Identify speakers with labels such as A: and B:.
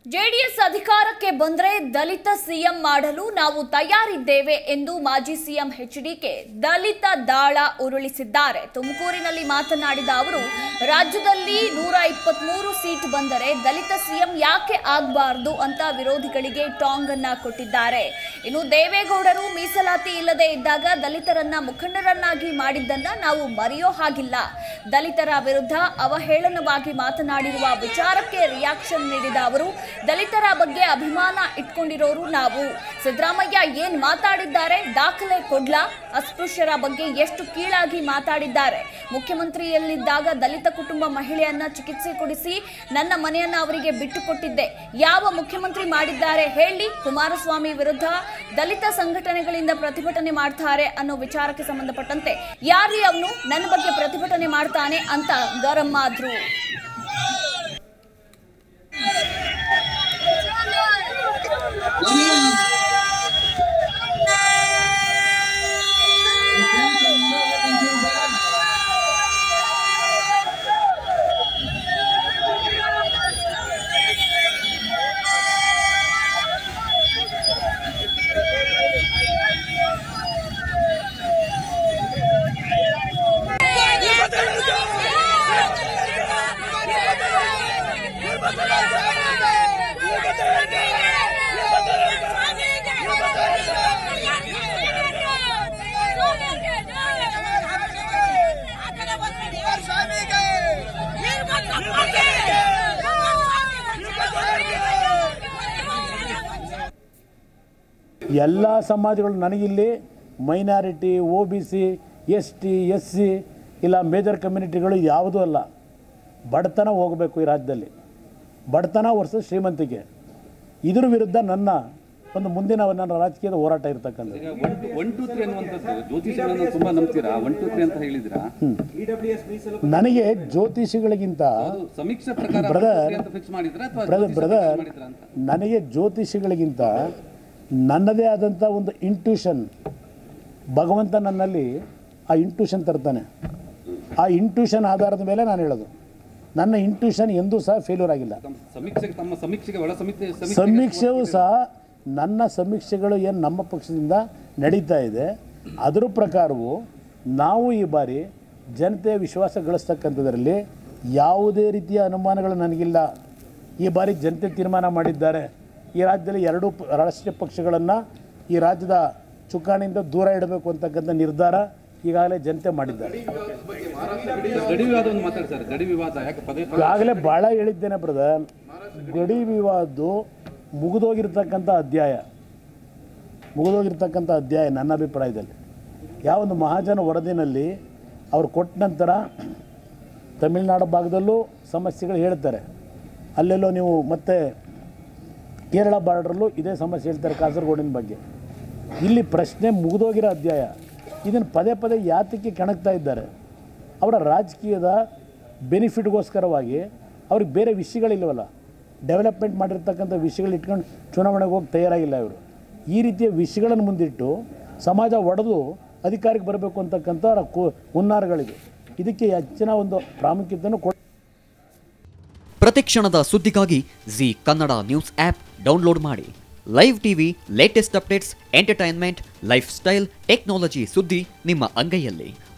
A: JDS ಅಧಿಕಾರಕ್ಕೆ ಬಂದ್ರೆ ದಲಿತ CM ಮಾಡಲು ನಾವು ತಯಾರಿದ್ದೇವೆ ಎಂದು ಮಾಜಿ ಸಿಎಂ ಎಚ್ಡಿಕೆ ದಲಿತ ದಾಳ ಉರುಳಿಸಿದ್ದಾರೆ ತುಮಕೂರಿನಲ್ಲಿ ಮಾತನಾಡಿದ ಅವರು ರಾಜ್ಯದಲ್ಲಿ ನೂರ ಇಪ್ಪತ್ಮೂರು ಸೀಟ್ ಬಂದರೆ ದಲಿತ ಸಿಎಂ ಯಾಕೆ ಆಗಬಾರ್ದು ಅಂತ ವಿರೋಧಿಗಳಿಗೆ ಟಾಂಗ್ ಅನ್ನ ಕೊಟ್ಟಿದ್ದಾರೆ ಇನ್ನು ದೇವೇಗೌಡರು ಮೀಸಲಾತಿ ಇಲ್ಲದೆ ಇದ್ದಾಗ ದಲಿತರನ್ನ ಮುಖಂಡರನ್ನಾಗಿ ಮಾಡಿದ್ದನ್ನ ನಾವು ಮರೆಯೋ ಹಾಗಿಲ್ಲ ದಲಿತರ ವಿರುದ್ಧ ಅವಹೇಳನವಾಗಿ ಮಾತನಾಡಿರುವ ವಿಚಾರಕ್ಕೆ ರಿಯಾಕ್ಷನ್ ನೀಡಿದ ಅವರು ದಲಿತರ ಬಗ್ಗೆ ಅಭಿಮಾನ ಇಟ್ಕೊಂಡಿರೋರು ನಾವು ಸಿದ್ದರಾಮಯ್ಯ ಏನ್ ಮಾತಾಡಿದ್ದಾರೆ ದಾಖಲೆ ಕೊಡ್ಲಾ ಅಸ್ಪೃಶ್ಯರ ಬಗ್ಗೆ ಎಷ್ಟು ಕೀಳಾಗಿ ಮಾತಾಡಿದ್ದಾರೆ ಮುಖ್ಯಮಂತ್ರಿಯಲ್ಲಿದ್ದಾಗ ದಲಿತ ಕುಟುಂಬ ಮಹಿಳೆಯನ್ನ ಚಿಕಿತ್ಸೆ ಕೊಡಿಸಿ ನನ್ನ ಮನೆಯನ್ನ ಅವರಿಗೆ ಬಿಟ್ಟು ಕೊಟ್ಟಿದ್ದೆ ಯಾವ ಮುಖ್ಯಮಂತ್ರಿ ಮಾಡಿದ್ದಾರೆ ಹೇಳಿ ಕುಮಾರಸ್ವಾಮಿ ವಿರುದ್ಧ ದಲಿತ ಸಂಘಟನೆಗಳಿಂದ ಪ್ರತಿಭಟನೆ ಮಾಡ್ತಾರೆ ಅನ್ನೋ ವಿಚಾರಕ್ಕೆ ಸಂಬಂಧಪಟ್ಟಂತೆ ಯಾರೀ ಅವನು ನನ್ನ ಬಗ್ಗೆ ಪ್ರತಿಭಟನೆ ಮಾಡ್ತಾನೆ ಅಂತ ಗರಂ ಆದ್ರು
B: ಎಲ್ಲ ಸಮಾಜಗಳು ನನಗಿಲ್ಲಿ minority O B C S T S C ಇಲ್ಲ ಮೇಜರ್ ಕಮ್ಯುನಿಟಿಗಳು ಯಾವುದೂ ಅಲ್ಲ ಬಡತನ ಹೋಗಬೇಕು ಈ ರಾಜ್ಯದಲ್ಲಿ ಬಡತನ ವರ್ಸಸ್ ಶ್ರೀಮಂತಿಕೆ ಇದ್ರ ವಿರುದ್ಧ ನನ್ನ ಒಂದು ಮುಂದಿನ ನನ್ನ ರಾಜಕೀಯದ ಹೋರಾಟ ಇರ್ತಕ್ಕಂಥದ್ದು
C: ಈಗ one two one two three ಅನ್ನುವಂಥದ್ದು ಜ್ಯೋತಿಷಗಳನ್ನು ತುಂಬಾ ನಂಬ್ತೀರಾ ಒನ್ ಟು ತ್ರೀ ಅಂತ ಹೇಳಿದಿರಾ
B: ನನಗೆ ಜ್ಯೋತಿಷಿಗಳಿಗಿಂತ
C: ಅದು ಸಮೀಕ್ಷೆ ಪ್ರಕಾರ
B: Brother,
C: ಅಂತ ಫಿಕ್ಸ್ ಮಾಡಿದ್ರಾ ಅಥವಾ
B: ಬ್ರದರ್
C: ಜ್ಯೋತಿಷ
B: ಬ್ರದರ್
C: fix ಮಾಡಿದ್ರಾ ಅಂತ
B: ನನಗೆ ಜ್ಯೋತಿಷಿಗಳಿಗಿಂತ ನನ್ನದೇ ಆದಂಥ ಒಂದು ಇಂಟ್ಯೂಷನ್ ಭಗವಂತ ನನ್ನಲ್ಲಿ ಆ ಇಂಟ್ಯೂಷನ್ ತರ್ತಾನೆ ಆ ಇಂಟ್ಯೂಷನ್ ಆಧಾರದ ಮೇಲೆ ನಾನು ಹೇಳೋದು ನನ್ನ ಇಂಟ್ಯೂಷನ್ ಎಂದೂ ಸಹ ಫೇಲ್ಯೂರ್ ಆಗಿಲ್ಲ
C: ತಮ್ಮ ಸಮೀಕ್ಷೆಗೆ ತಮ್ಮ ಸಮೀಕ್ಷೆಗೆ ಒಳ ಸಮಿತಿ
B: ಸಮೀಕ್ಷೆಯೂ ಸಹ ನನ್ನ ಸಮೀಕ್ಷೆಗಳು ಏನು ನಮ್ಮ ಪಕ್ಷದಿಂದ ನಡೀತಾ ಇದೆ ಅದರ ಪ್ರಕಾರವು ನಾವು ಈ ಬಾರಿ ಜನತೆಯ ವಿಶ್ವಾಸ ಗಳಿಸ್ತಕ್ಕಂಥದ್ರಲ್ಲಿ ಯಾವುದೇ ರೀತಿಯ ಅನುಮಾನಗಳು ನನಗಿಲ್ಲ ಈ ಬಾರಿ ಜನತೆ ತೀರ್ಮಾನ ಮಾಡಿದ್ದಾರೆ ಈ ರಾಜ್ಯದಲ್ಲಿ ಎರಡೂ ಪ- ರಾಷ್ಟ್ರೀಯ ಪಕ್ಷಗಳನ್ನು ಈ ರಾಜ್ಯದ ಚುಕ್ಕಾಣಿಯಿಂದ ದೂರ ಇಡಬೇಕು ಅಂತಕ್ಕಂಥ ನಿರ್ಧಾರ ಈಗಾಗಲೇ ಜನತೆ ಮಾಡಿದ್ದಾರೆ
C: ಗಡಿ ವಿವಾದವನ್ನು ಮಾತಾಡಿ ಸರ್ ಗಡಿ ವಿವಾದ ಯಾಕೆ ಪದೇ ಪದೇ
B: ಈಗಾಗಲೇ ಭಾಳ ಹೇಳಿದ್ದೇನೆ ಬ್ರದರ್ ಗಡಿ ವಿವಾದ ಮುಗಿದೋಗಿರ್ತಕ್ಕಂಥ ಅಧ್ಯಾಯ ಮುಗಿದೋಗಿರ್ತಕ್ಕಂಥ ಅಧ್ಯಾಯ ನನ್ನ ಅಭಿಪ್ರಾಯದಲ್ಲಿ ಯಾವೊಂದು ಮಹಾಜನ ವರದಿನಲ್ಲಿ ಅವ್ರು ಕೊಟ್ಟ ನಂತರ ತಮಿಳುನಾಡು ಭಾಗದಲ್ಲೂ ಸಮಸ್ಯೆಗಳು ಹೇಳ್ತಾರೆ ಅಲ್ಲೆಲ್ಲೋ ನೀವು ಮತ್ತೆ ಕೇರಳ ಬಾರ್ಡ್ರಲ್ಲೂ ಇದೇ ಸಮಸ್ಯೆ ಹೇಳ್ತಾರೆ ಕಾಸರಗೋಡಿನ ಬಗ್ಗೆ ಇಲ್ಲಿ ಪ್ರಶ್ನೆ ಮುಗಿದೋಗಿರೋ ಅಧ್ಯಾಯ ಇದನ್ನು ಪದೇ ಪದೇ ಯಾತಕ್ಕೆ ಕೆಣಕ್ತಾ ಇದ್ದಾರೆ ಅವರ ರಾಜಕೀಯದ ಬೆನಿಫಿಟ್ಗೋಸ್ಕರವಾಗಿ ಅವ್ರಿಗೆ ಬೇರೆ ವಿಷಯಗಳಿಲ್ಲವಲ್ಲ ಡೆವಲಪ್ಮೆಂಟ್ ಮಾಡಿರ್ತಕ್ಕಂಥ ವಿಷಯಗಳು ಇಟ್ಕೊಂಡು ಚುನಾವಣೆಗೆ ಹೋಗಿ ತಯಾರಾಗಿಲ್ಲ ಇವರು ಈ ರೀತಿಯ ವಿಷಯಗಳನ್ನು ಮುಂದಿಟ್ಟು ಸಮಾಜ ಒಡೆದು ಅಧಿಕಾರಕ್ಕೆ ಬರಬೇಕು ಅಂತಕ್ಕಂಥ ಅವರ ಕು ಹುನ್ನಾರಗಳಿದೆ ಇದಕ್ಕೆ ಹೆಚ್ಚಿನ ಒಂದು ಪ್ರಾಮುಖ್ಯತೆಯನ್ನು ಕೊಡ
D: ಪ್ರತಿಕ್ಷಣದ ಸುದ್ದಿಗಾಗಿ Zee Kannada news app download ಮಾಡಿ live TV latest updates entertainment life style technology ಸುದ್ದಿ ನಿಮ್ಮ ಅಂಗೈಯಲ್ಲಿ